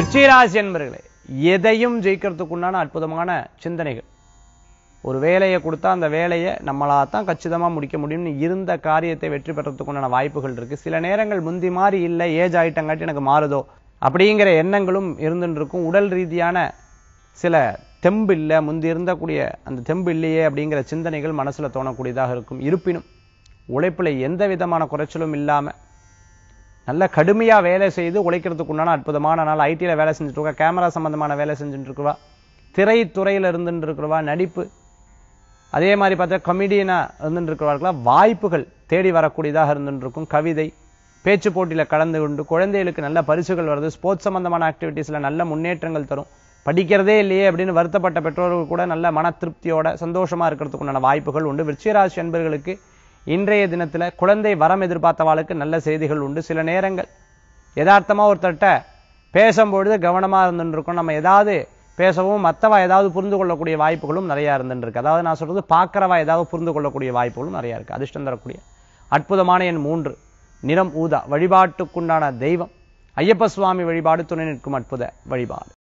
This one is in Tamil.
விருச்சிகராசி என்பர்களே எதையும் ஜெயிக்கிறதுக்குண்டான அற்புதமான சிந்தனைகள் ஒரு வேலையை கொடுத்தா அந்த வேலையை நம்மளா தான் கச்சிதமா முடிக்க முடியும்னு இருந்த காரியத்தை வெற்றி பெறத்துக்குண்டான வாய்ப்புகள் இருக்கு சில நேரங்கள் முந்தி மாதிரி இல்லை ஏஜ் ஆயிட்டங்காட்டி எனக்கு மாறுதோ அப்படிங்கிற எண்ணங்களும் இருந்துட்டு இருக்கும் உடல் ரீதியான சில தெம்பு இல்லை முந்தி இருந்தக்கூடிய அந்த தெம்பு இல்லையே அப்படிங்கிற சிந்தனைகள் மனசுல தோணக்கூடியதாக இருக்கும் இருப்பினும் உழைப்புல எந்த விதமான குறைச்சலும் இல்லாம நல்ல கடுமையா வேலை செய்து உழைக்கிறதுக்கு உண்டான அற்புதமான நாள் ஐடில வேலை செஞ்சுட்டு இருக்கா கேமரா சம்பந்தமான வேலை செஞ்சுட்டு இருக்கவா திரைத்துறையில இருந்துட்டு இருக்கிறவா நடிப்பு அதே மாதிரி பார்த்தா கமெடியனா இருந்துட்டு இருக்கிறவர்களாம் வாய்ப்புகள் தேடி வரக்கூடியதாக இருந்துட்டு இருக்கும் கவிதை பேச்சு போட்டியில கலந்து கொண்டு குழந்தைகளுக்கு நல்ல பரிசுகள் வருது ஸ்போர்ட்ஸ் சம்பந்தமான ஆக்டிவிட்டீஸ்ல நல்ல முன்னேற்றங்கள் தரும் படிக்கிறதே இல்லையே அப்படின்னு வருத்தப்பட்ட பெற்றோர்கள் கூட நல்ல மன திருப்தியோட சந்தோஷமா இருக்கிறதுக்குண்டான வாய்ப்புகள் உண்டு விருச்சிகராசி என்பர்களுக்கு இன்றைய தினத்துல குழந்தை வரம் எதிர்பார்த்தவாளுக்கு நல்ல செய்திகள் உண்டு சில நேரங்கள் யதார்த்தமா ஒருத்தர்கிட்ட பேசும்பொழுது கவனமா இருந்துட்டு இருக்கோம் நம்ம ஏதாவது பேசவும் மத்தவா ஏதாவது புரிந்து கொள்ளக்கூடிய வாய்ப்புகளும் நிறைய இருந்துட்டு இருக்கு அதாவது நான் சொல்றது பார்க்கறவா ஏதாவது புரிந்து கொள்ளக்கூடிய வாய்ப்புகளும் நிறைய இருக்கு அதிர்ஷ்டம் தரக்கூடிய அற்புதமான எண் மூன்று நிறம் ஊதா வழிபாட்டுக்குண்டான தெய்வம் ஐயப்ப சுவாமி வழிபாடு துணை நிற்கும் அற்புத வழிபாடு